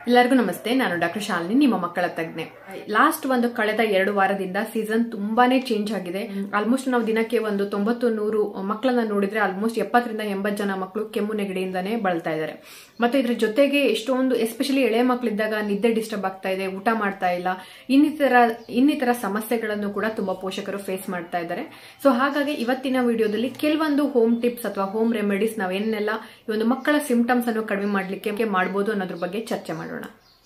ಎಲ್ಲರಿಗೂ ನಮಸ್ತೆ ನಾನು ಡಾಕ್ಟರ್ ಶಾಲಿನಿ ನಿಮ್ಮ ಮಕ್ಕಳ ತಜ್ಞೆ ಲಾಸ್ಟ್ ಒಂದು ಕಳೆದ ಎರಡು ವಾರದಿಂದ ಸೀಸನ್ ತುಂಬಾನೇ ಚೇಂಜ್ ಆಗಿದೆ ಆಲ್ಮೋಸ್ಟ್ ನಾವು ದಿನಕ್ಕೆ ಒಂದು ತೊಂಬತ್ತು ನೂರು ಮಕ್ಕಳನ್ನ ನೋಡಿದ್ರೆ ಆಲ್ಮೋಸ್ಟ್ ಎಪ್ಪತ್ತರಿಂದ ಎಂಬತ್ತು ಜನ ಮಕ್ಕಳು ಕೆಮ್ಮು ನೆಗಡಿಯಿಂದಾನೇ ಬಳಲ್ತಾ ಇದ್ದಾರೆ ಮತ್ತೆ ಇದ್ರ ಜೊತೆಗೆ ಎಷ್ಟೊಂದು ಎಸ್ಪೆಷಲಿ ಎಳೆ ಮಕ್ಕಳಿದ್ದಾಗ ನಿದ್ದೆ ಡಿಸ್ಟರ್ಬ್ ಆಗ್ತಾ ಇದೆ ಊಟ ಮಾಡ್ತಾ ಇಲ್ಲ ಇನ್ನಿತರ ಇನ್ನಿತರ ಸಮಸ್ಯೆಗಳನ್ನು ಕೂಡ ತುಂಬಾ ಪೋಷಕರು ಫೇಸ್ ಮಾಡ್ತಾ ಇದ್ದಾರೆ ಸೊ ಹಾಗಾಗಿ ಇವತ್ತಿನ ವಿಡಿಯೋದಲ್ಲಿ ಕೆಲವೊಂದು ಹೋಮ್ ಟಿಪ್ಸ್ ಅಥವಾ ಹೋಮ್ ರೆಮಿಡೀಸ್ ನಾವೇನೆಲ್ಲ ಈ ಒಂದು ಮಕ್ಕಳ ಸಿಂಪ್ಟಮ್ಸ್ ಅನ್ನು ಕಡಿಮೆ ಮಾಡಲಿಕ್ಕೆ ಮಾಡಬಹುದು ಅನ್ನೋದ್ರ ಬಗ್ಗೆ ಚರ್ಚೆ ಮಾಡೋಣ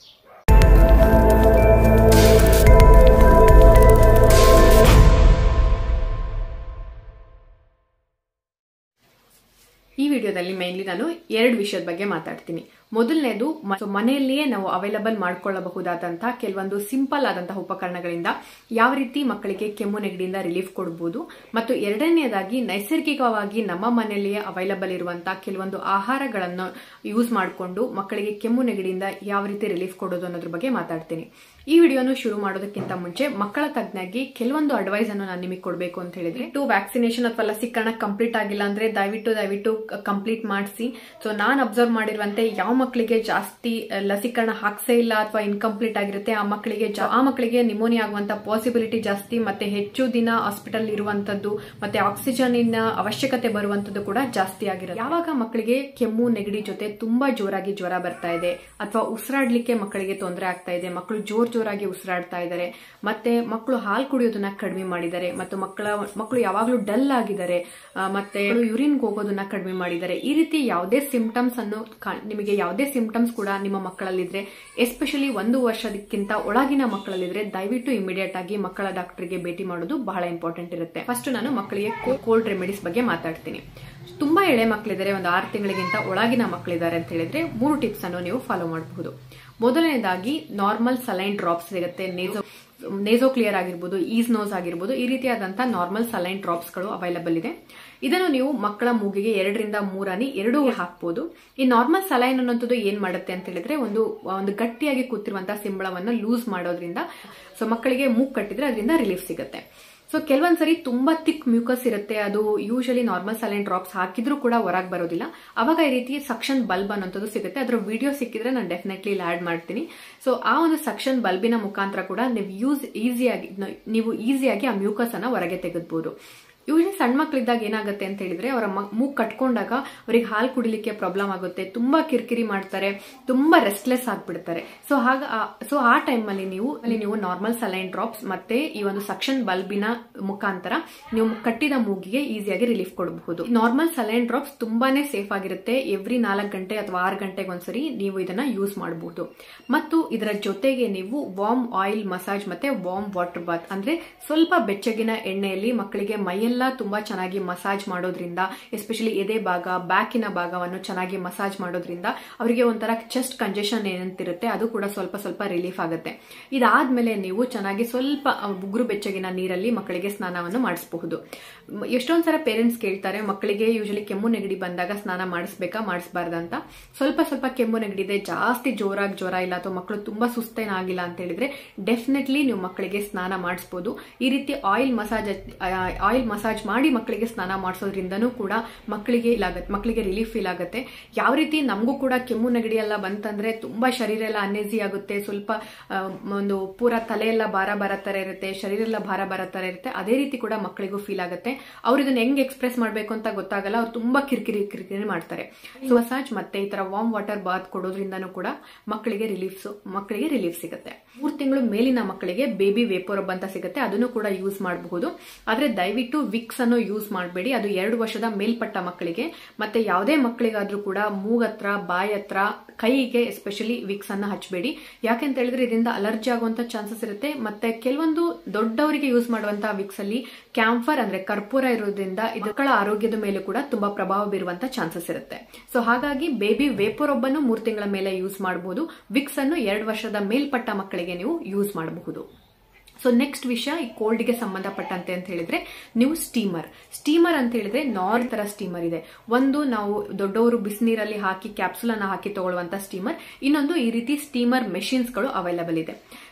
ಈ ವಿಡಿಯೋದಲ್ಲಿ ಮೈನ್ಲಿ ನಾನು ಎರಡು ವಿಷಯದ ಬಗ್ಗೆ ಮಾತಾಡ್ತೀನಿ ಮೊದಲನೇದು ಮನೆಯಲ್ಲಿಯೇ ನಾವು ಅವೈಲಬಲ್ ಮಾಡ್ಕೊಳ್ಳಬಹುದಾದಂತಹ ಕೆಲವೊಂದು ಸಿಂಪಲ್ ಆದಂತಹ ಉಪಕರಣಗಳಿಂದ ಯಾವ ರೀತಿ ಮಕ್ಕಳಿಗೆ ಕೆಮ್ಮು ನೆಗಡಿಯಿಂದ ರಿಲೀಫ್ ಕೊಡಬಹುದು ಮತ್ತು ಎರಡನೆಯದಾಗಿ ನೈಸರ್ಗಿಕವಾಗಿ ನಮ್ಮ ಮನೆಯಲ್ಲಿಯೇ ಅವೈಲಬಲ್ ಇರುವಂತಹ ಕೆಲವೊಂದು ಆಹಾರಗಳನ್ನು ಯೂಸ್ ಮಾಡಿಕೊಂಡು ಮಕ್ಕಳಿಗೆ ಕೆಮ್ಮು ನೆಗಡಿಯಿಂದ ಯಾವ ರೀತಿ ರಿಲೀಫ್ ಕೊಡೋದು ಅನ್ನೋದ್ರ ಬಗ್ಗೆ ಮಾತಾಡ್ತೀನಿ ಈ ವಿಡಿಯೋನು ಶುರು ಮಾಡೋದಕ್ಕಿಂತ ಮುಂಚೆ ಮಕ್ಕಳ ತಜ್ಞಾಗಿ ಕೆಲವೊಂದು ಅಡ್ವೈಸ್ ಅನ್ನು ನಾನು ನಿಮಗೆ ಕೊಡಬೇಕು ಅಂತ ಹೇಳಿದ್ರೆ ಟು ವ್ಯಾಕ್ಸಿನೇಷನ್ ಅಥವಾ ಲಸಿಕರಣ ಕಂಪ್ಲೀಟ್ ಆಗಿಲ್ಲ ಅಂದ್ರೆ ದಯವಿಟ್ಟು ದಯವಿಟ್ಟು ಕಂಪ್ಲೀಟ್ ಮಾಡಿಸಿ ಸೊ ನಾನು ಅಬ್ಸರ್ವ್ ಮಾಡಿರುವಂತೆ ಯಾವ ಮಕ್ಕಳಿಗೆ ಜಾಸ್ತಿ ಲಸಿಕರಣ ಹಾಕ್ಸೇ ಇಲ್ಲ ಅಥವಾ ಇನ್ಕಂಪ್ಲೀಟ್ ಆಗಿರುತ್ತೆ ಆ ಮಕ್ಕಳಿಗೆ ಆ ಮಕ್ಕಳಿಗೆ ನಿಮೋನಿಯಾ ಆಗುವಂತ ಪಾಸಿಬಿಲಿಟಿ ಜಾಸ್ತಿ ಮತ್ತೆ ಹೆಚ್ಚು ದಿನ ಹಾಸ್ಪಿಟಲ್ ಇರುವಂತದ್ದು ಮತ್ತೆ ಆಕ್ಸಿಜನ್ ಅವಶ್ಯಕತೆ ಬರುವಂತದ್ದು ಕೂಡ ಜಾಸ್ತಿ ಆಗಿರುತ್ತೆ ಯಾವಾಗ ಮಕ್ಕಳಿಗೆ ಕೆಮ್ಮು ನೆಗಡಿ ಜೊತೆ ತುಂಬಾ ಜೋರಾಗಿ ಜ್ವರ ಬರ್ತಾ ಇದೆ ಅಥವಾ ಉಸಿರಾಡ್ಲಿಕ್ಕೆ ಮಕ್ಕಳಿಗೆ ತೊಂದರೆ ಆಗ್ತಾ ಇದೆ ಮಕ್ಕಳು ಜೋರ್ ಜೋರಾಗಿ ಉಸಿರಾಡ್ತಾ ಇದ್ದಾರೆ ಮತ್ತೆ ಮಕ್ಕಳು ಹಾಲು ಕುಡಿಯೋದನ್ನ ಕಡಿಮೆ ಮಾಡಿದ್ದಾರೆ ಮತ್ತು ಮಕ್ಕಳ ಮಕ್ಕಳು ಯಾವಾಗಲೂ ಡಲ್ ಆಗಿದ್ದಾರೆ ಮತ್ತೆ ಯುರಿನ್ಗೆ ಹೋಗೋದನ್ನ ಕಡಿಮೆ ಮಾಡಿದ್ದಾರೆ ಈ ರೀತಿ ಯಾವುದೇ ಸಿಂಪ್ಟಮ್ಸ್ ಅನ್ನು ನಿಮಗೆ ಯಾವುದೇ ಸಿಂಪ್ಟಮ್ಸ್ ಕೂಡ ನಿಮ್ಮ ಮಕ್ಕಳಲ್ಲಿದ್ರೆ ಎಸ್ಪೆಷಲಿ ಒಂದು ವರ್ಷದಕ್ಕಿಂತ ಒಳಗಿನ ಮಕ್ಕಳಲ್ಲಿದ್ರೆ ದಯವಿಟ್ಟು ಇಮಿಡಿಯೇಟ್ ಆಗಿ ಮಕ್ಕಳ ಡಾಕ್ಟರ್ಗೆ ಭೇಟಿ ಮಾಡೋದು ಬಹಳ ಇಂಪಾರ್ಟೆಂಟ್ ಇರುತ್ತೆ ಫಸ್ಟ್ ನಾನು ಮಕ್ಕಳಿಗೆ ಕೋಲ್ಡ್ ರೆಮಿಡೀಸ್ ಬಗ್ಗೆ ಮಾತಾಡ್ತೀನಿ ತುಂಬಾ ಎಳೆ ಮಕ್ಕಳಿದ್ದಾರೆ ಒಂದು ಆರು ತಿಂಗಳಿಗಿಂತ ಒಳಗಿನ ಮಕ್ಕಳಿದ್ದಾರೆ ಅಂತ ಹೇಳಿದ್ರೆ ಮೂರು ಟಿಪ್ಸ್ ಅನ್ನು ನೀವು ಫಾಲೋ ಮಾಡಬಹುದು ಮೊದಲನೇದಾಗಿ ನಾರ್ಮಲ್ ಸಲೈನ್ ಡ್ರಾಪ್ಸ್ ಸಿಗುತ್ತೆ ನೇಸೋ ನೇಸೋ ಕ್ಲಿಯರ್ ಆಗಿರ್ಬೋದು ಈಸ್ ನೋಸ್ ಆಗಿರ್ಬೋದು ಈ ರೀತಿಯಾದಂತಹ ನಾರ್ಮಲ್ ಸಲೈನ್ ಡ್ರಾಪ್ಸ್ ಗಳು ಅವೈಲಬಲ್ ಇದೆ ಇದನ್ನು ನೀವು ಮಕ್ಕಳ ಮೂಗಿಗೆ ಎರಡರಿಂದ ಮೂರನಿ ಎರಡೂ ಹಾಕ್ಬೋದು ಈ ನಾರ್ಮಲ್ ಸಲೈನ್ ಅನ್ನೋಂಥದ್ದು ಏನ್ ಮಾಡುತ್ತೆ ಅಂತ ಹೇಳಿದ್ರೆ ಒಂದು ಒಂದು ಗಟ್ಟಿಯಾಗಿ ಕೂತಿರುವಂತಹ ಸಿಂಬಳವನ್ನು ಲೂಸ್ ಮಾಡೋದ್ರಿಂದ ಸೊ ಮಕ್ಕಳಿಗೆ ಮೂಗ್ ಕಟ್ಟಿದ್ರೆ ಅದರಿಂದ ರಿಲೀಫ್ ಸಿಗುತ್ತೆ ಸೊ ಕೆಲವೊಂದ್ಸರಿ ತುಂಬಾ ತಿಕ್ ಮ್ಯೂಕಸ್ ಇರುತ್ತೆ ಅದು ಯೂಶಲಿ ನಾರ್ಮಲ್ ಸಲೈನ್ ಡ್ರಾಪ್ಸ್ ಹಾಕಿದ್ರೂ ಕೂಡ ಹೊರಗೆ ಬರೋದಿಲ್ಲ ಅವಾಗ ಈ ರೀತಿ ಸಕ್ಷನ್ ಬಲ್ಬ್ ಅನ್ನೋಂಥದ್ದು ಸಿಗುತ್ತೆ ಅದರ ವಿಡಿಯೋ ಸಿಕ್ಕಿದ್ರೆ ನಾನು ಡೆಫಿನೆಟ್ಲಿ ಇಲ್ಲಿ ಆಡ್ ಮಾಡ್ತೀನಿ ಸೊ ಆ ಒಂದು ಸಕ್ಷನ್ ಬಲ್ಬಿನ ಮುಖಾಂತರ ಕೂಡ ನೀವು ಯೂಸ್ ಈಸಿಯಾಗಿ ನೀವು ಈಸಿಯಾಗಿ ಆ ಮ್ಯೂಕಸ್ ಅನ್ನ ಹೊರಗೆ ತೆಗೆದ್ಬಹುದು ಯೂಶಲಿ ಸಣ್ಣ ಮಕ್ಕಳಿದ್ದಾಗ ಏನಾಗುತ್ತೆ ಅಂತ ಹೇಳಿದ್ರೆ ಅವರ ಮೂಗ್ ಕಟ್ಕೊಂಡಾಗ ಅವ್ರಿಗೆ ಹಾಲು ಕುಡಿಲಿಕ್ಕೆ ಪ್ರಾಬ್ಲಮ್ ಆಗುತ್ತೆ ತುಂಬಾ ಕಿರಿಕಿರಿ ಮಾಡ್ತಾರೆ ತುಂಬಾ ರೆಸ್ಟ್ಲೆಸ್ ಆಗ್ಬಿಡ್ತಾರೆ ಸೊ ಹಾಗ ಸೊ ಆ ಟೈಮ್ ಅಲ್ಲಿ ನೀವು ಅಲ್ಲಿ ನೀವು ನಾರ್ಮಲ್ ಸಲೈನ್ ಡ್ರಾಪ್ಸ್ ಮತ್ತೆ ಈ ಒಂದು ಸಕ್ಷನ್ ಬಲ್ಬಿನ ಮುಖಾಂತರ ನೀವು ಕಟ್ಟಿದ ಮೂಗಿಗೆ ಈಸಿಯಾಗಿ ರಿಲೀಫ್ ಕೊಡಬಹುದು ನಾರ್ಮಲ್ ಸಲೈನ್ ಡ್ರಾಪ್ಸ್ ತುಂಬಾನೇ ಸೇಫ್ ಆಗಿರುತ್ತೆ ಎವ್ರಿ ನಾಲ್ಕು ಗಂಟೆ ಅಥವಾ ಆರು ಗಂಟೆಗೆ ಒಂದ್ಸರಿ ನೀವು ಇದನ್ನ ಯೂಸ್ ಮಾಡಬಹುದು ಮತ್ತು ಇದರ ಜೊತೆಗೆ ನೀವು ವಾರ್ಮ್ ಆಯಿಲ್ ಮಸಾಜ್ ಮತ್ತೆ ವಾರ್ಮ್ ವಾಟರ್ ಬಾತ್ ಅಂದ್ರೆ ಸ್ವಲ್ಪ ಬೆಚ್ಚಗಿನ ಎಣ್ಣೆಯಲ್ಲಿ ಮಕ್ಕಳಿಗೆ ಮೈಯೆಲ್ಲ ತುಂಬಾ ಚೆನ್ನಾಗಿ ಮಸಾಜ್ ಮಾಡೋದ್ರಿಂದ ಎಸ್ಪೆಷಲಿ ಎದೆ ಭಾಗ ಬ್ಯಾಕಿನ ಭಾಗವನ್ನು ಚೆನ್ನಾಗಿ ಮಸಾಜ್ ಮಾಡೋದ್ರಿಂದ ಅವರಿಗೆ ಒಂಥರ ಚೆಸ್ಟ್ ಕಂಜೆಷನ್ ಏನಂತಿರುತ್ತೆ ಅದು ಕೂಡ ಸ್ವಲ್ಪ ಸ್ವಲ್ಪ ರಿಲೀಫ್ ಆಗುತ್ತೆ ಇದಾದ್ಮೇಲೆ ನೀವು ಚೆನ್ನಾಗಿ ಸ್ವಲ್ಪ ಬುಗುರು ಬೆಚ್ಚಗಿನ ನೀರಲ್ಲಿ ಮಕ್ಕಳಿಗೆ ಸ್ನಾನವನ್ನು ಮಾಡಿಸಬಹುದು ಎಷ್ಟೊಂದ್ ಸಲ ಪೇರೆಂಟ್ಸ್ ಕೇಳ್ತಾರೆ ಮಕ್ಕಳಿಗೆ ಯೂಶಲಿ ಕೆಮ್ಮು ನೆಗಡಿ ಬಂದಾಗ ಸ್ನಾನ ಮಾಡಿಸ್ಬೇಕಾ ಮಾಡಿಸಬಾರ್ದಂತ ಸ್ವಲ್ಪ ಸ್ವಲ್ಪ ಕೆಮ್ಮು ನೆಗಡಿ ಇದೆ ಜಾಸ್ತಿ ಜೋರಾಗಿ ಜ್ವರ ಇಲ್ಲ ಅಥವಾ ಮಕ್ಕಳು ತುಂಬಾ ಸುಸ್ತೇನಾಗಿಲ್ಲ ಅಂತ ಹೇಳಿದ್ರೆ ಡೆಫಿನೆಟ್ಲಿ ನೀವು ಮಕ್ಕಳಿಗೆ ಸ್ನಾನ ಮಾಡಿಸಬಹುದು ಈ ರೀತಿ ಆಯಿಲ್ ಮಸಾಜ್ ಆಯಿಲ್ ಮಸಾಜ್ ಮಾಡಿ ಮಕ್ಕಳಿಗೆ ಸ್ನಾನ ಮಾಡಿಸೋದ್ರಿಂದನೂ ಕೂಡ ಮಕ್ಕಳಿಗೆ ಇಲಾಗತ್ತೆ ಮಕ್ಕಳಿಗೆ ರಿಲೀಫ್ ಫೀಲ್ ಆಗುತ್ತೆ ಯಾವ ರೀತಿ ನಮಗೂ ಕೂಡ ಕೆಮ್ಮು ನೆಗಡಿ ಎಲ್ಲ ಬಂತಂದ್ರೆ ತುಂಬಾ ಶರೀರ ಎಲ್ಲ ಅನ್ಎಸಿ ಆಗುತ್ತೆ ಸ್ವಲ್ಪ ಒಂದು ಪೂರ ತಲೆ ಎಲ್ಲ ಭಾರ ಭಾರ ತರ ಇರುತ್ತೆ ಶರೀರ ಎಲ್ಲ ಭಾರ ಭಾರ ತರ ಇರುತ್ತೆ ಅದೇ ರೀತಿ ಕೂಡ ಮಕ್ಕಳಿಗೂ ಫೀಲ್ ಆಗುತ್ತೆ ಅವ್ರು ಇದನ್ನ ಹೆಂಗ್ ಎಕ್ಸ್ಪ್ರೆಸ್ ಮಾಡ್ಬೇಕು ಅಂತ ಗೊತ್ತಾಗಲ್ಲ ಅವ್ರು ತುಂಬಾ ಕಿರಿಕಿರಿ ಕಿರಿಕಿರಿ ಮಾಡ್ತಾರೆ ಸೊ ಮಸಾಜ್ ಮತ್ತೆ ಈ ತರ ವಾರ್ಮ್ ವಾಟರ್ ಬಾತ್ ಕೊಡೋದ್ರಿಂದನೂ ಕೂಡ ಮಕ್ಕಳಿಗೆ ರಿಲೀಫ್ ಮಕ್ಕಳಿಗೆ ರಿಲೀಫ್ ಸಿಗುತ್ತೆ ಮೂರು ತಿಂಗಳು ಮೇಲಿನ ಮಕ್ಕಳಿಗೆ ಬೇಬಿ ವೇಪೋರಬ್ ಅಂತ ಸಿಗುತ್ತೆ ಅದನ್ನು ಕೂಡ ಯೂಸ್ ಮಾಡಬಹುದು ಆದ್ರೆ ದಯವಿಟ್ಟು ವಿಕ್ಸ್ ಅನ್ನು ಯೂಸ್ ಮಾಡಬೇಡಿ ಅದು ಎರಡು ವರ್ಷದ ಮೇಲ್ಪಟ್ಟ ಮಕ್ಕಳಿಗೆ ಮತ್ತೆ ಯಾವುದೇ ಮಕ್ಕಳಿಗಾದ್ರೂ ಕೂಡ ಮೂಗತ್ರ ಬಾಯಿ ಹತ್ರ ಕೈಗೆ ಎಸ್ಪೆಷಲಿ ವಿಕ್ಸ್ ಅನ್ನ ಹಚ್ಚಬೇಡಿ ಯಾಕೆಂತ ಹೇಳಿದ್ರೆ ಇದರಿಂದ ಅಲರ್ಜಿ ಆಗುವಂತ ಚಾನ್ಸಸ್ ಇರುತ್ತೆ ಮತ್ತೆ ಕೆಲವೊಂದು ದೊಡ್ಡವರಿಗೆ ಯೂಸ್ ಮಾಡುವಂತಹ ವಿಕ್ಸ್ ಅಲ್ಲಿ ಕ್ಯಾಂಫರ್ ಅಂದ್ರೆ ಕರ್ಪೂರ ಇರೋದ್ರಿಂದ ಮಕ್ಕಳ ಆರೋಗ್ಯದ ಮೇಲೆ ಕೂಡ ತುಂಬಾ ಪ್ರಭಾವ ಬೀರುವಂತ ಚಾನ್ಸಸ್ ಇರುತ್ತೆ ಸೊ ಹಾಗಾಗಿ ಬೇಬಿ ವೇಪೋರೊಬ್ಬನ್ನು ಮೂರು ತಿಂಗಳ ಮೇಲೆ ಯೂಸ್ ಮಾಡಬಹುದು ವಿಕ್ಸ್ ಅನ್ನು ಎರಡು ವರ್ಷದ ಮೇಲ್ಪಟ್ಟ ಮಕ್ಕಳಿಗೆ ನೀವು ಯೂಸ್ ಮಾಡಬಹುದು ಸೊ ನೆಕ್ಸ್ಟ್ ವಿಷಯ ಈ ಕೋಲ್ಡ್ಗೆ ಸಂಬಂಧಪಟ್ಟಂತೆ ಅಂತ ಹೇಳಿದ್ರೆ ನೀವು ಸ್ಟೀಮರ್ ಸ್ಟೀಮರ್ ಅಂತ ಹೇಳಿದ್ರೆ ನಾರ್ ತರ ಸ್ಟೀಮರ್ ಇದೆ ಒಂದು ನಾವು ದೊಡ್ಡವರು ಬಿಸಿನೀರಲ್ಲಿ ಹಾಕಿ ಕ್ಯಾಪ್ಸುಲ್ ಅನ್ನ ಹಾಕಿ ತಗೊಳ್ಳುವಂತ ಸ್ಟೀಮರ್ ಇನ್ನೊಂದು ಈ ರೀತಿ ಸ್ಟೀಮರ್ ಮೆಷಿನ್ಸ್ ಗಳು ಅವೈಲಬಲ್ ಇದೆ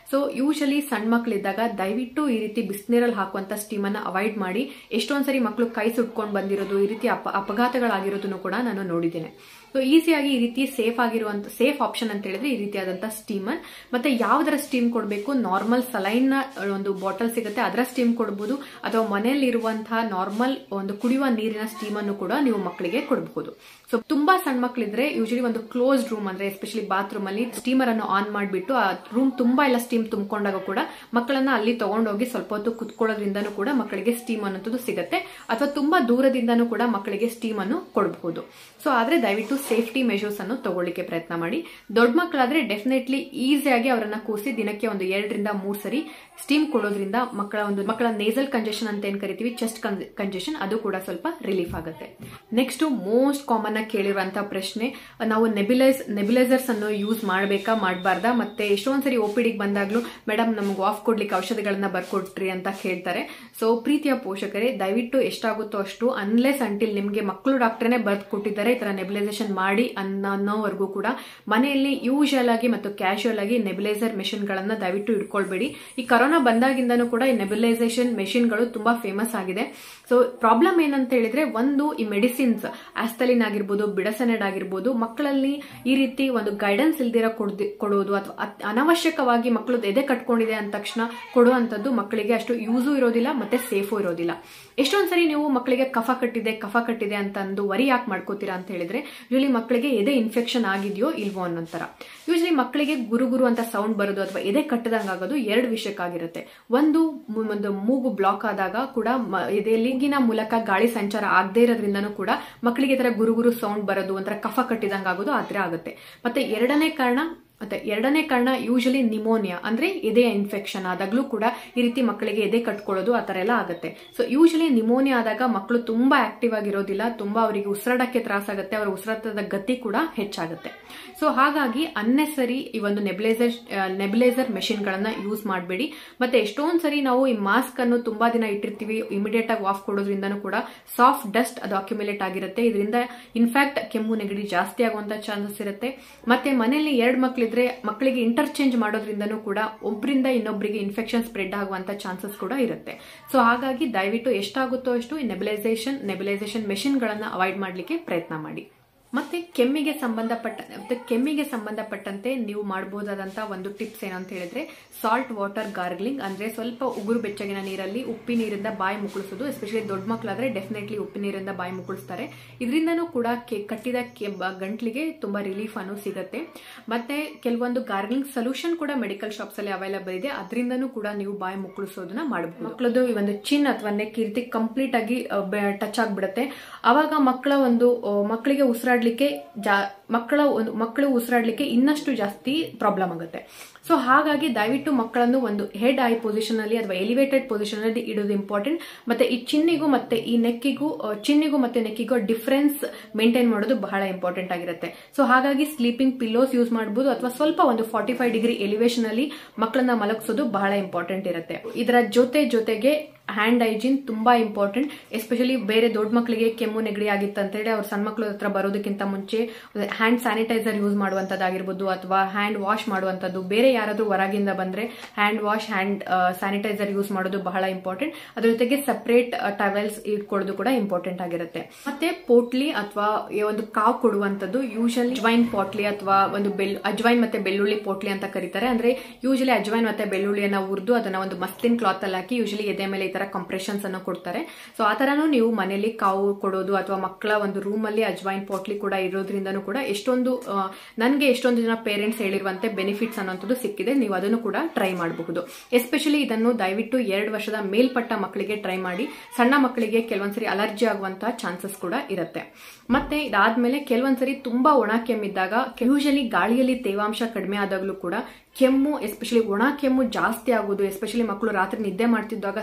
ಸೊ ಯೂಶಲಿ ಸಣ್ಣ ಮಕ್ಕಳಿದ್ದಾಗ ದಯವಿಟ್ಟು ಈ ರೀತಿ ಬಿಸಿನೀರಲ್ಲಿ ಹಾಕುವಂತ ಸ್ಟೀಮ್ ಅನ್ನ ಅವಾಯ್ಡ್ ಮಾಡಿ ಎಷ್ಟೊಂದ್ಸರಿ ಮಕ್ಕಳು ಕೈ ಸುಟ್ಕೊಂಡು ಬಂದಿರೋದು ಈ ರೀತಿ ಅಪ ಅಪಘಾತಗಳಾಗಿರೋದನ್ನು ಕೂಡ ನಾನು ನೋಡಿದ್ದೇನೆ ಸೊ ಈಸಿಯಾಗಿ ಈ ರೀತಿ ಸೇಫ್ ಆಗಿರುವಂತ ಸೇಫ್ ಆಪ್ಷನ್ ಅಂತ ಹೇಳಿದ್ರೆ ಈ ರೀತಿಯಾದಂತಹ ಸ್ಟೀಮರ್ ಮತ್ತೆ ಯಾವ್ದರ ಸ್ಟೀಮ್ ಕೊಡಬೇಕು ನಾರ್ಮಲ್ ಸಲೈನ್ ನ ಒಂದು ಬಾಟಲ್ ಸಿಗುತ್ತೆ ಅದರ ಸ್ಟೀಮ್ ಕೊಡಬಹುದು ಅಥವಾ ಮನೆಯಲ್ಲಿ ಇರುವಂತಹ ನಾರ್ಮಲ್ ಒಂದು ಕುಡಿಯುವ ನೀರಿನ ಸ್ಟೀಮ್ ಅನ್ನು ಕೂಡ ನೀವು ಮಕ್ಕಳಿಗೆ ಕೊಡಬಹುದು ಸೊ ತುಂಬಾ ಸಣ್ಣ ಮಕ್ಕಳಿದ್ರೆ ಯೂಶಲಿ ಒಂದು ಕ್ಲೋಸ್ ರೂಮ್ ಅಂದ್ರೆ ಎಸ್ಪೆಷಲಿ ಬಾತ್ರೂಮ್ ಅಲ್ಲಿ ಸ್ಟೀಮರ್ ಅನ್ನು ಆನ್ ಮಾಡಿಬಿಟ್ಟು ಆ ರೂಮ್ ತುಂಬಾ ಎಲ್ಲ ಸ್ಟೀಮ್ ತುಂಬಿಕೊಂಡಾಗ ಕೂಡ ಮಕ್ಕಳನ್ನ ಅಲ್ಲಿ ತಗೊಂಡೋಗಿ ಸ್ವಲ್ಪ ಹೊತ್ತು ಕುತ್ಕೊಳ್ಳೋದ್ರಿಂದನೂ ಕೂಡ ಮಕ್ಕಳಿಗೆ ಸ್ಟೀಮ್ ಅನ್ನೋದು ಸಿಗುತ್ತೆ ಅಥವಾ ತುಂಬಾ ದೂರದಿಂದನೂ ಕೂಡ ಮಕ್ಕಳಿಗೆ ಸ್ಟೀಮ್ ಅನ್ನು ಕೊಡಬಹುದು ಸೊ ಆದ್ರೆ ದಯವಿಟ್ಟು ಸೇಫ್ಟಿ ಮೆಷರ್ಸ್ ಅನ್ನು ತಗೊಳ್ಳಿಕ್ಕೆ ಪ್ರಯತ್ನ ಮಾಡಿ ದೊಡ್ಡ ಮಕ್ಕಳಾದ್ರೆ ಡೆಫಿನೆಟ್ಲಿ ಈಸಿಯಾಗಿ ಅವರನ್ನ ಕೂರಿಸಿ ದಿನಕ್ಕೆ ಒಂದು ಎರಡರಿಂದ ಮೂರ್ ಸರಿ ಸ್ಟೀಮ್ ಕೊಡೋದ್ರಿಂದ ಮಕ್ಕಳ ಒಂದು ಮಕ್ಕಳ ನೇಸಲ್ ಕಂಜೆಷನ್ ಅಂತ ಏನ್ ಕರಿತೀವಿ ಚೆಸ್ಟ್ ಕಂಜೆಷನ್ ಅದು ಕೂಡ ಸ್ವಲ್ಪ ರಿಲೀಫ್ ಆಗುತ್ತೆ ನೆಕ್ಸ್ಟ್ ಮೋಸ್ಟ್ ಕಾಮನ್ ಆಗಿ ಕೇಳಿರುವಂತಹ ಪ್ರಶ್ನೆ ನಾವು ನೆಬಿಲೈಸ್ ನೆಬಿಲೈಸರ್ಸ್ ಅನ್ನು ಯೂಸ್ ಮಾಡಬೇಕಾ ಮಾಡಬಾರ್ದಾ ಮತ್ತೆ ಎಷ್ಟೊಂದ್ ಸರಿ ಓಪಿಡಿಗೆ ಬಂದಾಗ್ಲೂ ಮೇಡಮ್ ನಮ್ಗೆ ಆಫ್ ಕೊಡ್ಲಿಕ್ಕೆ ಔಷಧಿಗಳನ್ನ ಬರ್ಕೊಟ್ರಿ ಅಂತ ಕೇಳ್ತಾರೆ ಸೊ ಪ್ರೀತಿಯ ಪೋಷಕರೇ ದಯವಿಟ್ಟು ಎಷ್ಟಾಗುತ್ತೋ ಅಷ್ಟು ಅನ್ಲೆಸ್ ಅಂಟಿಲ್ ನಿಮ್ಗೆ ಮಕ್ಕಳು ಡಾಕ್ಟರ್ನೇ ಬರ್ದು ಕೊಟ್ಟಿದ್ದಾರೆ ಈ ತರ ನೆಬಿಲೈಸೇಷನ್ ಮಾಡಿ ಅನ್ನೋವರೆಗೂ ಕೂಡ ಮನೆಯಲ್ಲಿ ಯೂಶಲ್ ಆಗಿ ಮತ್ತು ಕ್ಯಾಶುಯಲ್ ಆಗಿ ನೆಬಿಲೈಸರ್ ಮೆಷಿನ್ ಗಳನ್ನ ದಯವಿಟ್ಟು ಇಟ್ಕೊಳ್ಬೇಡಿ ಈ ಕರೋನಾ ಬಂದಾಗಿಂದನೂ ಕೂಡ ಈ ನೆಬಿಲೈಸೇಷನ್ ಮೆಷಿನ್ಗಳು ತುಂಬಾ ಫೇಮಸ್ ಆಗಿದೆ ಸೊ ಪ್ರಾಬ್ಲಮ್ ಏನಂತ ಹೇಳಿದ್ರೆ ಒಂದು ಈ ಮೆಡಿಸಿನ್ಸ್ ಆಸ್ತಲಿನ್ ಆಗಿರ್ಬೋದು ಬಿಡಸನೆಡ್ ಆಗಿರ್ಬೋದು ಮಕ್ಕಳಲ್ಲಿ ಈ ರೀತಿ ಒಂದು ಗೈಡೆನ್ಸ್ ಇಲ್ದಿರ ಕೊಡೋದು ಅಥವಾ ಅನಾವಶ್ಯಕವಾಗಿ ಮಕ್ಕಳು ಎದೆ ಕಟ್ಕೊಂಡಿದೆ ಅಂದ ತಕ್ಷಣ ಕೊಡುವಂತದ್ದು ಮಕ್ಕಳಿಗೆ ಅಷ್ಟು ಯೂಸು ಇರೋದಿಲ್ಲ ಮತ್ತೆ ಸೇಫು ಇರೋದಿಲ್ಲ ಎಷ್ಟೊಂದ್ಸರಿ ನೀವು ಮಕ್ಕಳಿಗೆ ಕಫ ಕಟ್ಟಿದೆ ಕಫ ಕಟ್ಟಿದೆ ಅಂತ ಅಂದು ವರಿ ಯಾಕೆ ಮಾಡ್ಕೋತೀರಾ ಅಂತ ಹೇಳಿದ್ರೆ ಯೂಶಲಿ ಮಕ್ಕಳಿಗೆ ಎದೆ ಇನ್ಫೆಕ್ಷನ್ ಆಗಿದೆಯೋ ಇಲ್ವೋ ಅನ್ನೋಂತರ ಯೂಶಲಿ ಮಕ್ಕಳಿಗೆ ಗುರು ಗುರು ಅಂತ ಸೌಂಡ್ ಬರೋದು ಅಥವಾ ಎದೆ ಕಟ್ಟದಂಗ ಆಗೋದು ಎರಡು ವಿಷಯಕ್ಕಾಗಿರುತ್ತೆ ಒಂದು ಒಂದು ಮೂಗು ಬ್ಲಾಕ್ ಆದಾಗ ಕೂಡ ಎದೆಯಲ್ಲಿ ಮೂಗಿನ ಮೂಲಕ ಗಾಳಿ ಸಂಚಾರ ಆಗದೇ ಇರೋದ್ರಿಂದನೂ ಕೂಡ ಮಕ್ಕಳಿಗೆ ತರ ಗುರು ಗುರು ಸೌಂಡ್ ಬರೋದು ಒಂಥರ ಕಫ ಕಟ್ಟಿದಂಗ ಆಗೋದು ಆದ್ರೆ ಆಗುತ್ತೆ ಮತ್ತೆ ಎರಡನೇ ಕಾರಣ ಮತ್ತೆ ಎರಡನೇ ಕಾರಣ ಯೂಶಲಿ ನಿಮೋನಿಯಾ ಅಂದ್ರೆ ಎದೆಯ ಇನ್ಫೆಕ್ಷನ್ ಆದಾಗ್ಲೂ ಕೂಡ ಈ ರೀತಿ ಮಕ್ಕಳಿಗೆ ಎದೆ ಕಟ್ಕೊಳ್ಳೋದು ಆ ತರ ಎಲ್ಲ ಆಗುತ್ತೆ ಸೊ ಯೂಶಲಿ ನಿಮೋನಿಯಾ ಆದಾಗ ಮಕ್ಕಳು ತುಂಬಾ ಆಕ್ಟಿವ್ ಆಗಿರೋದಿಲ್ಲ ತುಂಬಾ ಅವರಿಗೆ ಉಸಿರಾಡಕ್ಕೆ ತ್ರಾಸಾಗುತ್ತೆ ಅವರ ಉಸಿರಾಟದ ಗತಿ ಕೂಡ ಹೆಚ್ಚಾಗುತ್ತೆ ಸೊ ಹಾಗಾಗಿ ಅನ್ನೆಸರಿ ಈ ಒಂದು ನೆಬಿಲೈಸರ್ ನೆಬಿಲೈಸರ್ ಮೆಷಿನ್ ಗಳನ್ನ ಯೂಸ್ ಮಾಡಬೇಡಿ ಮತ್ತೆ ಎಷ್ಟೊಂದ್ ಸರಿ ನಾವು ಈ ಮಾಸ್ಕ್ ಅನ್ನು ತುಂಬಾ ದಿನ ಇಟ್ಟಿರ್ತೀವಿ ಇಮಿಡಿಯೇಟ್ ಆಗಿ ಆಫ್ ಕೊಡೋದ್ರಿಂದನೂ ಕೂಡ ಸಾಫ್ಟ್ ಡಸ್ಟ್ ಅದು ಅಕ್ಯುಮುಲೇಟ್ ಆಗಿರುತ್ತೆ ಇದರಿಂದ ಇನ್ಫ್ಯಾಕ್ಟ್ ಕೆಮ್ಮು ನೆಗಡಿ ಜಾಸ್ತಿ ಆಗುವಂತ ಚಾನ್ಸಸ್ ಇರುತ್ತೆ ಮತ್ತೆ ಮನೆಯಲ್ಲಿ ಎರಡು ಮಕ್ಳು ಇದ್ರೆ ಮಕ್ಕಳಿಗೆ ಇಂಟರ್ಚೇಂಜ್ ಮಾಡೋದ್ರಿಂದನೂ ಕೂಡ ಒಬ್ಬರಿಂದ ಇನ್ನೊಬ್ಬರಿಗೆ ಇನ್ಫೆಕ್ಷನ್ ಸ್ಪ್ರೆಡ್ ಆಗುವಂತ ಚಾನ್ಸಸ್ ಕೂಡ ಇರುತ್ತೆ ಸೊ ಹಾಗಾಗಿ ದಯವಿಟ್ಟು ಎಷ್ಟಾಗುತ್ತೋ ಅಷ್ಟು ಈ ನೆಬಿಲೈಸೇಷನ್ ನೆಬಿಲೈಸೇಷನ್ ಮೆಷಿನ್ ಗಳನ್ನ ಅವಾಯ್ಡ್ ಮಾಡಲಿಕ್ಕೆ ಪ್ರಯತ್ನ ಮಾಡಿ ಮತ್ತೆ ಕೆಮ್ಮಿಗೆ ಸಂಬಂಧಪಟ್ಟ ಮತ್ತೆ ಕೆಮ್ಮಿಗೆ ಸಂಬಂಧಪಟ್ಟಂತೆ ನೀವು ಮಾಡಬಹುದಾದಂತಹ ಒಂದು ಟಿಪ್ಸ್ ಏನಂತ ಹೇಳಿದ್ರೆ ಸಾಲ್ಟ್ ವಾಟರ್ ಗಾರ್ಗ್ಲಿಂಗ್ ಅಂದ್ರೆ ಸ್ವಲ್ಪ ಉಗುರು ಬೆಚ್ಚಗಿನ ನೀರಲ್ಲಿ ಉಪ್ಪಿ ನೀರಿಂದ ಬಾಯಿ ಮುಕ್ಕಳಿಸೋದು ಎಸ್ಪೆಷಲಿ ದೊಡ್ಡ ಮಕ್ಕಳಾದ್ರೆ ಡೆಫಿನೆಟ್ಲಿ ಉಪ್ಪಿ ನೀರಿಂದ ಬಾಯಿ ಮುಕ್ಕಳಿಸ್ತಾರೆ ಇದರಿಂದನೂ ಕೂಡ ಕಟ್ಟಿದ ಗಂಟ್ಲಿಗೆ ತುಂಬಾ ರಿಲೀಫ್ ಅನ್ನು ಸಿಗುತ್ತೆ ಮತ್ತೆ ಕೆಲವೊಂದು ಗಾರ್ಗ್ಲಿಂಗ್ ಸೊಲ್ಯೂಷನ್ ಕೂಡ ಮೆಡಿಕಲ್ ಶಾಪ್ಸ್ ಅಲ್ಲಿ ಅವೈಲಬಲ್ ಇದೆ ಅದರಿಂದನೂ ಕೂಡ ನೀವು ಬಾಯಿ ಮುಕ್ಕಳಿಸೋದನ್ನ ಮಾಡಬಹುದು ಮಕ್ಕಳದು ಈ ಒಂದು ಚಿನ್ ಅಥವಾ ನೆಕ್ ಈ ರೀತಿ ಕಂಪ್ಲೀಟ್ ಆಗಿ ಟಚ್ ಆಗ್ಬಿಡುತ್ತೆ ಅವಾಗ ಮಕ್ಕಳ ಒಂದು ಮಕ್ಕಳಿಗೆ ಉಸಿರಾಡ್ಲಿಕ್ಕೆ ಮಕ್ಕಳ ಒಂದು ಮಕ್ಕಳು ಉಸಿರಾಡ್ಲಿಕ್ಕೆ ಇನ್ನಷ್ಟು ಜಾಸ್ತಿ ಪ್ರಾಬ್ಲಮ್ ಆಗುತ್ತೆ ಸೊ ಹಾಗಾಗಿ ದಯವಿಟ್ಟು ಮಕ್ಕಳನ್ನು ಒಂದು ಹೆಡ್ ಐ ಪೊಸಿಷನ್ ಅಲ್ಲಿ ಅಥವಾ ಎಲಿವೇಟೆಡ್ ಪೊಸಿಷನ್ ಅಲ್ಲಿ ಇಡೋದು ಇಂಪಾರ್ಟೆಂಟ್ ಮತ್ತೆ ಈ ಚಿನ್ನಿಗೂ ಮತ್ತೆ ಈ ನೆಕ್ಕಿಗೂ ಚಿನ್ನಿಗೂ ಮತ್ತೆ ನೆಕ್ಕಿಗೂ ಡಿಫರೆನ್ಸ್ ಮೇಂಟೈನ್ ಮಾಡೋದು ಬಹಳ ಇಂಪಾರ್ಟೆಂಟ್ ಆಗಿರುತ್ತೆ ಸೊ ಹಾಗಾಗಿ ಸ್ಲೀಪಿಂಗ್ ಪಿಲ್ಲೋಸ್ ಯೂಸ್ ಮಾಡಬಹುದು ಅಥವಾ ಸ್ವಲ್ಪ ಒಂದು ಫಾರ್ಟಿ ಫೈವ್ ಡಿಗ್ರಿ ಎಲಿವೇಶನ್ ಅಲ್ಲಿ ಮಕ್ಕಳನ್ನ ಮಲಗಿಸೋದು ಬಹಳ ಇಂಪಾರ್ಟೆಂಟ್ ಇರುತ್ತೆ ಇದರ ಜೊತೆ ಜೊತೆಗೆ ಹ್ಯಾಂಡ್ ಹೈಜೀನ್ ತುಂಬಾ ಇಂಪಾರ್ಟೆಂಟ್ ಎಸ್ಪೆಷಲಿ ಬೇರೆ ದೊಡ್ಡ ಮಕ್ಕಳಿಗೆ ಕೆಮ್ಮು ನೆಗಡಿ ಆಗಿತ್ತು ಅಂತ ಹೇಳಿ ಅವ್ರ ಸಣ್ಣ ಮಕ್ಕಳ ಹತ್ರ ಬರೋದಕ್ಕಿಂತ ಮುಂಚೆ ಹ್ಯಾಂಡ್ ಸ್ಯಾನಿಟೈಸರ್ ಯೂಸ್ ಮಾಡುವಂತದ್ದಾಗಿರ್ಬೋದು ಅಥವಾ ಹ್ಯಾಂಡ್ ವಾಶ್ ಮಾಡುವಂತದ್ದು ಬೇರೆ ಯಾರಾದ್ರೂ ಹೊರಗಿಂದ ಬಂದ್ರೆ hand wash hand sanitiser use ಮಾಡೋದು ಬಹಳ ಇಂಪಾರ್ಟೆಂಟ್ ಅದ್ರ ಜೊತೆಗೆ ಸಪರೇಟ್ ಟವೆಲ್ಸ್ ಇಟ್ಕೊಳ್ಳೋದು ಕೂಡ ಇಂಪಾರ್ಟೆಂಟ್ ಆಗಿರುತ್ತೆ ಮತ್ತೆ ಪೋಟ್ಲಿ ಅಥವಾ ಒಂದು ಕಾವು ಕೊಡುವಂತದ್ದು ಯೂಶಲಿ ಅಜ್ವೈನ್ ಪೋಟ್ಲಿ ಅಥವಾ ಒಂದು ಬೆಲ್ ಅಜ್ವೈನ್ ಮತ್ತೆ ಬೆಳ್ಳುಳ್ಳಿ ಪೋಟ್ಲಿ ಅಂತ ಕರೀತಾರೆ ಅಂದ್ರೆ ಯೂಶಲಿ ಅಜ್ವೈನ್ ಮತ್ತೆ ಬೆಳ್ಳುಳ್ಳಿಯನ್ನ ಹುರಿದು ಅದನ್ನ ಒಂದು ಮಸ್ಲಿನ್ ಕ್ಲಾತ್ ಅಲ್ಲಿ ಹಾಕಿ ಯೂಶಲಿ ಎದೆ ಮೇಲೆ ಈ ತರ ಕಂಪ್ರೆಷನ್ಸ್ ಅನ್ನು ಕೊಡ್ತಾರೆ ಸೊ ಆ ತರನು ನೀವು ಮನೆಯಲ್ಲಿ ಕಾವು ಕೊಡೋದು ಅಥವಾ ಮಕ್ಕಳ ಒಂದು ರೂಮ್ ಅಲ್ಲಿ ಅಜ್ವೈನ್ ಪೋಟ್ಲಿ ಕೂಡ ಇರೋದ್ರಿಂದನೂ ಕೂಡ ಎಷ್ಟೊಂದು ನನಗೆ ಎಷ್ಟೊಂದು ಜನ ಪೇರೆಂಟ್ಸ್ ಹೇಳಿರುವಂತೆ ಬೆನಿಫಿಟ್ಸ್ ಅನ್ನೋಂಥದ್ದು ಸಿಕ್ಕಿದೆ ನೀವು ಅದನ್ನು ಕೂಡ ಟ್ರೈ ಮಾಡಬಹುದು ಎಸ್ಪೆಷಲಿ ಇದನ್ನು ದಯವಿಟ್ಟು ಎರಡು ವರ್ಷದ ಮೇಲ್ಪಟ್ಟ ಮಕ್ಕಳಿಗೆ ಟ್ರೈ ಮಾಡಿ ಸಣ್ಣ ಮಕ್ಕಳಿಗೆ ಕೆಲವೊಂದ್ಸರಿ ಅಲರ್ಜಿ ಆಗುವಂತಹ ಚಾನ್ಸಸ್ ಕೂಡ ಇರುತ್ತೆ ಮತ್ತೆ ಇದಾದ್ಮೇಲೆ ಕೆಲವೊಂದ್ಸರಿ ತುಂಬಾ ಒಣ ಕೆಮ್ಮಿದ್ದಾಗ ಯೂಶಲಿ ಗಾಳಿಯಲ್ಲಿ ತೇವಾಂಶ ಕಡಿಮೆ ಆದಾಗಲೂ ಕೂಡ ಕೆಮ್ಮು ಎಸ್ಪೆಷಲಿ ಒಣ ಕೆಮ್ಮು ಜಾಸ್ತಿ ಆಗೋದು ಎಸ್ಪೆಷಲಿ ಮಕ್ಕಳು ರಾತ್ರಿ ನಿದ್ದೆ ಮಾಡ್ತಿದ್ದಾಗ ಸಡನ್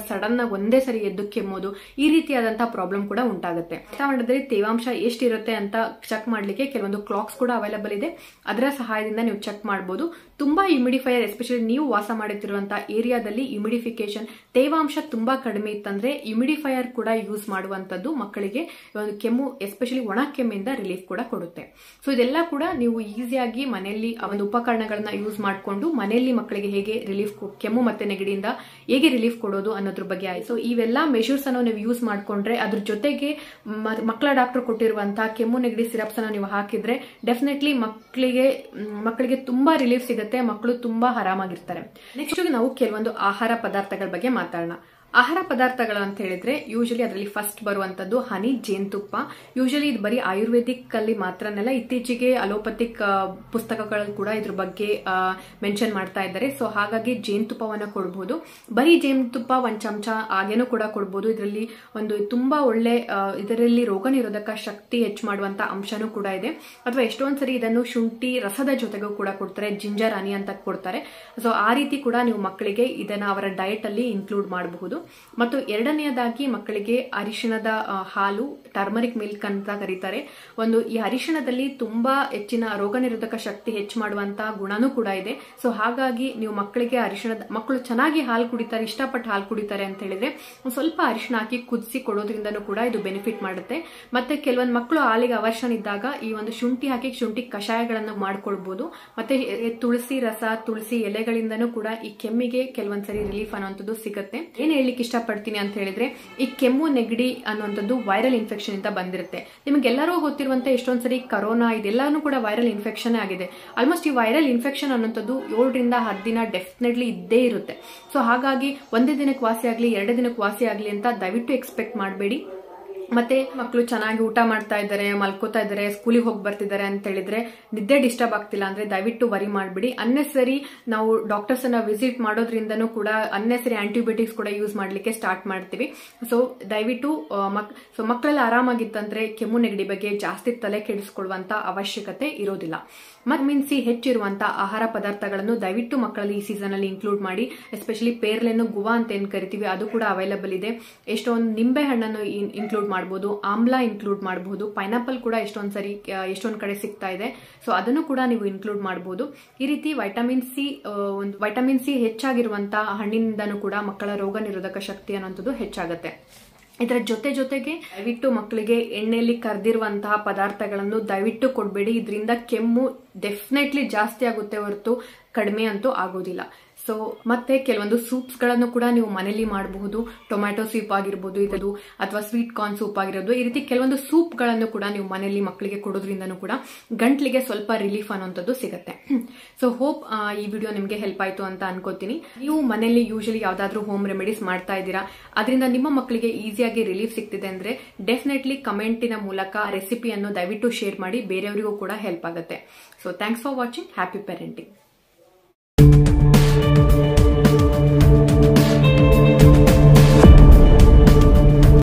ಮಲ್ಕೊಂಡಾಗ ಒಂದೇ ಸರಿ ಎದ್ದು ಕೆಮ್ಮೋದು ಈ ರೀತಿಯಾದಂತಹ ಪ್ರಾಬ್ಲಮ್ ಕೂಡ ಉಂಟಾಗುತ್ತೆ ವಾತಾವರಣದಲ್ಲಿ ತೇವಾಂಶ ಎಷ್ಟಿರುತ್ತೆ ಅಂತ ಚೆಕ್ ಮಾಡ್ಲಿಕ್ಕೆ ಕೆಲವೊಂದು ಕ್ಲಾಕ್ಸ್ ಕೂಡ ಅವೈಲಬಲ್ ಇದೆ ಅದರ ಸಹಾಯದಿಂದ ನೀವು ಚೆಕ್ ಮಾಡಬಹುದು ತುಂಬಾ ಇಮಿಡಿಫೈಯರ್ ಎಸ್ಪೆಷಲಿ ನೀವು ವಾಸ ಮಾಡುತ್ತಿರುವಂತಹ ಏರಿಯಾದಲ್ಲಿ ಇಮಿಡಿಫಿಕೇಶನ್ ತೇವಾಂಶ ತುಂಬಾ ಕಡಿಮೆ ಇತ್ತಂದ್ರೆ ಇಮಿಡಿಫೈಯರ್ ಕೂಡ ಯೂಸ್ ಮಾಡುವಂತದ್ದು ಮಕ್ಕಳಿಗೆ ಒಂದು ಕೆಮ್ಮು ಎಸ್ಪೆಷಲಿ ಒಣ ಕೆಮ್ಮಿಂದ ರಿಲೀಫ್ ಕೂಡ ಕೊಡುತ್ತೆ ಸೊ ಇದೆಲ್ಲ ಕೂಡ ನೀವು ಈಸಿಯಾಗಿ ಮನೆಯಲ್ಲಿ ಆ ಒಂದು ಉಪಕರಣಗಳನ್ನ ಯೂಸ್ ಮಾಡಿಕೊಂಡು ಮನೆಯಲ್ಲಿ ಮಕ್ಕಳಿಗೆ ಹೇಗೆ ರಿಲೀಫ್ ಕೆಮ್ಮು ಮತ್ತೆ ನೆಗಡಿಯಿಂದ ಹೇಗೆ ರಿಲೀಫ್ ಕೊಡೋದು ಅನ್ನೋದ್ರ ಬಗ್ಗೆ ಆಯ್ತು ಸೊ ಇವೆಲ್ಲ ಮೆಷರ್ಸ್ ಅನ್ನು ನೀವು ಯೂಸ್ ಮಾಡ್ಕೊಂಡ್ರೆ ಅದ್ರ ಜೊತೆಗೆ ಮ- ಮಕ್ಕಳ ಡಾಕ್ಟರ್ ಕೊಟ್ಟಿರುವಂತಹ ಕೆಮ್ಮು ನೆಗಡಿ ಸಿರಪ್ಸ್ ಅನ್ನು ನೀವು ಹಾಕಿದ್ರೆ ಡೆಫಿನೆಟ್ಲಿ ಮಕ್ಕಳಿಗೆ ಮ್, ಮಕ್ಕಳಿಗೆ ತುಂಬಾ ರಿಲೀಫ್ ಸಿಗುತ್ತೆ ಮಕ್ಕಳು ತುಂಬಾ ಆರಾಮಾಗಿರ್ತಾರೆ ನೆಕ್ಸ್ಟ್ ನಾವು ಕೆಲವೊಂದು ಆಹಾರ ಪದಾರ್ಥಗಳ ಬಗ್ಗೆ ಮಾತಾಡೋಣ ಆಹಾರ ಪದಾರ್ಥಗಳು ಅಂತ ಹೇಳಿದ್ರೆ ಯೂಶಲಿ ಅದರಲ್ಲಿ ಫಸ್ಟ್ ಬರುವಂತದ್ದು ಹನಿ ಜೇನುತುಪ್ಪ ಯೂಶಲಿ ಇದು ಬರೀ ಆಯುರ್ವೇದಿಕ್ ಅಲ್ಲಿ ಮಾತ್ರನಲ್ಲ ಇತ್ತೀಚೆಗೆ ಅಲೋಪತಿಕ್ ಪುಸ್ತಕಗಳು ಕೂಡ ಇದ್ರ ಬಗ್ಗೆ ಮೆನ್ಷನ್ ಮಾಡ್ತಾ ಇದ್ದಾರೆ ಸೊ ಹಾಗಾಗಿ ಜೇನುತುಪ್ಪವನ್ನ ಕೊಡಬಹುದು ಬರೀ ಜೇನುತುಪ್ಪ ಒಂದ್ ಚಮಚ ಹಾಗೇನೂ ಕೂಡ ಕೊಡಬಹುದು ಇದರಲ್ಲಿ ಒಂದು ತುಂಬಾ ಒಳ್ಳೆ ಆ, ಇದರಲ್ಲಿ ರೋಗ ನಿರೋಧಕ ಶಕ್ತಿ ಹೆಚ್ಚು ಮಾಡುವಂತ ಅಂಶನೂ ಕೂಡ ಇದೆ ಅಥವಾ ಎಷ್ಟೊಂದ್ ಸರಿ ಇದನ್ನು ಶುಂಠಿ ರಸದ ಜೊತೆಗೂ ಕೂಡ ಕೊಡ್ತಾರೆ ಜಿಂಜರ್ ಹನಿ ಅಂತ ಕೊಡ್ತಾರೆ ಸೊ ಆ ರೀತಿ ಕೂಡ ನೀವು ಮಕ್ಕಳಿಗೆ ಇದನ್ನ ಅವರ ಡಯಟ್ ಅಲ್ಲಿ ಇನ್ಕ್ಲೂಡ್ ಮಾಡಬಹುದು ಮತ್ತು ಎರಡನೆಯದಾಗಿ ಮಕ್ಕಳಿಗೆ ಅರಿಶಿಣದ ಆ, ಹಾಲು ಟರ್ಮರಿಕ್ ಮಿಲ್ಕ್ ಅಂತ ಕರೀತಾರೆ ಒಂದು ಈ ಅರಿಶಿಣದಲ್ಲಿ ತುಂಬಾ ಹೆಚ್ಚಿನ ರೋಗ ನಿರೋಧಕ ಶಕ್ತಿ ಹೆಚ್ಚು ಮಾಡುವಂತ ಗುಣನೂ ಕೂಡ ಇದೆ ಸೊ ಹಾಗಾಗಿ ನೀವು ಮಕ್ಕಳಿಗೆ ಅರಿಶಿಣದ ಮಕ್ಕಳು ಚೆನ್ನಾಗಿ ಹಾಲು ಕುಡಿತಾರೆ ಇಷ್ಟಪಟ್ಟು ಹಾಲು ಕುಡಿತಾರೆ ಅಂತ ಹೇಳಿದ್ರೆ ಒಂದ್ ಸ್ವಲ್ಪ ಅರಿಶಿಣ ಹಾಕಿ ಕುದಿಸಿ ಕೊಡೋದ್ರಿಂದನೂ ಕೂಡ ಇದು ಬೆನಿಫಿಟ್ ಮಾಡುತ್ತೆ ಮತ್ತೆ ಕೆಲವೊಂದು ಮಕ್ಕಳು ಹಾಲಿಗೆ ಅವರ್ಷನ್ ಇದ್ದಾಗ ಈ ಒಂದು ಶುಂಠಿ ಹಾಕಿ ಶುಂಠಿ ಕಷಾಯಗಳನ್ನು ಮಾಡ್ಕೊಳ್ಬಹುದು ಮತ್ತೆ ಎ- ತುಳಸಿ ರಸ ತುಳಸಿ ಎಲೆಗಳಿಂದನೂ ಕೂಡ ಈ ಕೆಮ್ಮಿಗೆ ಕೆಲವೊಂದ್ಸರಿ ರಿಲೀಫ್ ಅನ್ನುವಂಥದ್ದು ಸಿಗುತ್ತೆ ಏನ್ ಹೇಳಲಿಕ್ಕೆ ಇಷ್ಟಪಡ್ತೀನಿ ಅಂತ ಹೇಳಿದ್ರೆ ಈ ಕೆಮ್ಮು ನೆಗಡಿ ಅನ್ನುವಂಥದ್ದು ವೈರಲ್ ಇನ್ಫೆಕ್ಷನ್ ಇಂದ ಬಂದಿರುತ್ತೆ ನಿಮಗೆಲ್ಲರೂ ಗೊತ್ತಿರುವಂತೆ ಎಷ್ಟೊಂದ್ಸರಿ ಕರೋನಾ ಇದೆಲ್ಲಾನು ಕೂಡ ವೈರಲ್ ಇನ್ಫೆಕ್ಷನ್ ಆಗಿದೆ ಆಲ್ಮೋಸ್ಟ್ ಈ ವೈರಲ್ ಇನ್ಫೆಕ್ಷನ್ ಅನ್ನುವಂಥದ್ದು ಏಳರಿಂದ ಹತ್ತು ದಿನ ಡೆಫಿನೆಟ್ಲಿ ಇದ್ದೇ ಇರುತ್ತೆ ಸೊ ಹಾಗಾಗಿ ಒಂದೇ ದಿನಕ್ಕೆ ವಾಸಿ ಆಗಲಿ ಎರಡೇ ದಿನಕ್ಕೆ ವಾಸಿ ಆಗಲಿ ಅಂತ ದಯವಿಟ್ಟು ಎಕ್ಸ್ಪೆಕ್ಟ್ ಮಾಡಬೇಡಿ ಮತ್ತೆ ಮಕ್ಕಳು ಚೆನ್ನಾಗಿ ಊಟ ಮಾಡ್ತಾ ಇದ್ದಾರೆ ಮಲ್ಕೋತಾ ಇದ್ದಾರೆ ಸ್ಕೂಲಿಗೆ ಹೋಗಿ ಬರ್ತಿದ್ದಾರೆ ಅಂತ ಹೇಳಿದ್ರೆ ನಿದ್ದೆ ಡಿಸ್ಟರ್ಬ್ ಆಗ್ತಿಲ್ಲ ಅಂದ್ರೆ ದಯವಿಟ್ಟು ವರಿ ಮಾಡಬೇಡಿ ಅನ್ನೆಸರಿ ನಾವು ಡಾಕ್ಟರ್ಸ್ ಅನ್ನ ವಿಸಿಟ್ ಮಾಡೋದ್ರಿಂದನೂ ಕೂಡ ಅನ್ನೆಸರಿ ಆಂಟಿಬಯೋಟಿಕ್ಸ್ ಕೂಡ ಯೂಸ್ ಮಾಡ್ಲಿಕ್ಕೆ ಸ್ಟಾರ್ಟ್ ಮಾಡ್ತೀವಿ ಸೊ ದಯವಿಟ್ಟು ಆ, ಮಕ್ ಸೊ ಮಕ್ಕಳೆಲ್ಲ ಆರಾಮಾಗಿತ್ತಂದ್ರೆ ಕೆಮ್ಮು ನೆಗಡಿ ಬಗ್ಗೆ ಜಾಸ್ತಿ ತಲೆ ಕೆಡಿಸ್ಕೊಳ್ಳುವಂತ ಅವಶ್ಯಕತೆ ಇರೋದಿಲ್ಲ ವಿಟಮಿನ್ ಸಿ ಹೆಚ್ಚಿರುವಂತ ಆಹಾರ ಪದಾರ್ಥಗಳನ್ನು ದಯವಿಟ್ಟು ಮಕ್ಕಳಲ್ಲಿ ಈ ಸೀಸನ್ ಅಲ್ಲಿ ಇನ್ಕ್ಲೂಡ್ ಮಾಡಿ ಎಸ್ಪೆಷಲಿ ಪೇರ್ಲೆನ್ನು ಗುವಾ ಅಂತ ಏನ್ ಕರಿತೀವಿ ಅದು ಕೂಡ ಅವೈಲಬಲ್ ಇದೆ ಎಷ್ಟೊಂದು ನಿಂಬೆ ಹಣ್ಣನ್ನು ಇನ್ಕ್ಲೂಡ್ ಮಾಡಬಹುದು ಆಮ್ಲ ಇನ್ಕ್ಲೂಡ್ ಮಾಡಬಹುದು ಪೈನಾಪಲ್ ಕೂಡ ಎಷ್ಟೊಂದ್ ಸರಿ ಆ, ಎಷ್ಟೊಂದ್ ಕಡೆ ಸಿಗ್ತಾ ಇದೆ ಸೊ ಅದನ್ನು ಕೂಡ ನೀವು ಇನ್ಕ್ಲೂಡ್ ಮಾಡಬಹುದು ಈ ರೀತಿ ವೈಟಮಿನ್ ಸಿ ಒಂದು ವೈಟಮಿನ್ ಸಿ ಹೆಚ್ಚಾಗಿರುವಂತಹ ಹಣ್ಣಿನಿಂದನೂ ಕೂಡ ಮಕ್ಕಳ ರೋಗ ನಿರೋಧಕ ಶಕ್ತಿ ಅನ್ನೋಂಥದ್ದು ಹೆಚ್ಚಾಗುತ್ತೆ ಇದರ ಜೊತೆ ಜೊತೆಗೆ ದಯವಿಟ್ಟು ಮಕ್ಕಳಿಗೆ ಎಣ್ಣೆಯಲ್ಲಿ ಕರೆದಿರುವಂತಹ ಪದಾರ್ಥಗಳನ್ನು ದಯವಿಟ್ಟು ಕೊಡಬೇಡಿ ಇದರಿಂದ ಕೆಮ್ಮು ಡೆಫಿನೆಟ್ಲಿ ಜಾಸ್ತಿ ಆಗುತ್ತೆ ಹೊರತು ಕಡಿಮೆ ಅಂತೂ ಆಗೋದಿಲ್ಲ ಸೊ ಮತ್ತೆ ಕೆಲವೊಂದು ಸೂಪ್ಸ್ ಗಳನ್ನು ಕೂಡ ನೀವು ಮನೇಲಿ ಮಾಡಬಹುದು ಟೊಮ್ಯಾಟೊ ಸೂಪ್ ಆಗಿರ್ಬೋದು ಇದು ಅಥವಾ ಸ್ವೀಟ್ ಕಾರ್ನ್ ಸೂಪ್ ಆಗಿರೋದು ಈ ರೀತಿ ಕೆಲವೊಂದು ಸೂಪ್ ಗಳನ್ನು ಕೂಡ ನೀವು ಮನೆಯಲ್ಲಿ ಮಕ್ಕಳಿಗೆ ಕೊಡೋದ್ರಿಂದನೂ ಕೂಡ ಗಂಟ್ಲಿಗೆ ಸ್ವಲ್ಪ ರಿಲೀಫ್ ಅನ್ನೋಂಥದ್ದು ಸಿಗುತ್ತೆ ಸೊ ಹೋಪ್ ಈ ವಿಡಿಯೋ ನಿಮಗೆ ಹೆಲ್ಪ್ ಆಯ್ತು ಅಂತ ಅನ್ಕೋತೀನಿ ನೀವು ಮನೆಯಲ್ಲಿ ಯೂಶಲಿ ಯಾವ್ದಾದ್ರು ಹೋಮ್ ರೆಮಿಡೀಸ್ ಮಾಡ್ತಾ ಇದ್ದೀರಾ ಅದರಿಂದ ನಿಮ್ಮ ಮಕ್ಕಳಿಗೆ ಈಸಿಯಾಗಿ ರಿಲೀಫ್ ಸಿಗ್ತಿದೆ ಅಂದ್ರೆ ಡೆಫಿನೆಟ್ಲಿ ಕಮೆಂಟಿನ ಮೂಲಕ ರೆಸಿಪಿಯನ್ನು ದಯವಿಟ್ಟು ಶೇರ್ ಮಾಡಿ ಬೇರೆಯವರಿಗೂ ಕೂಡ ಹೆಲ್ಪ್ ಆಗುತ್ತೆ so thanks for watching happy parenting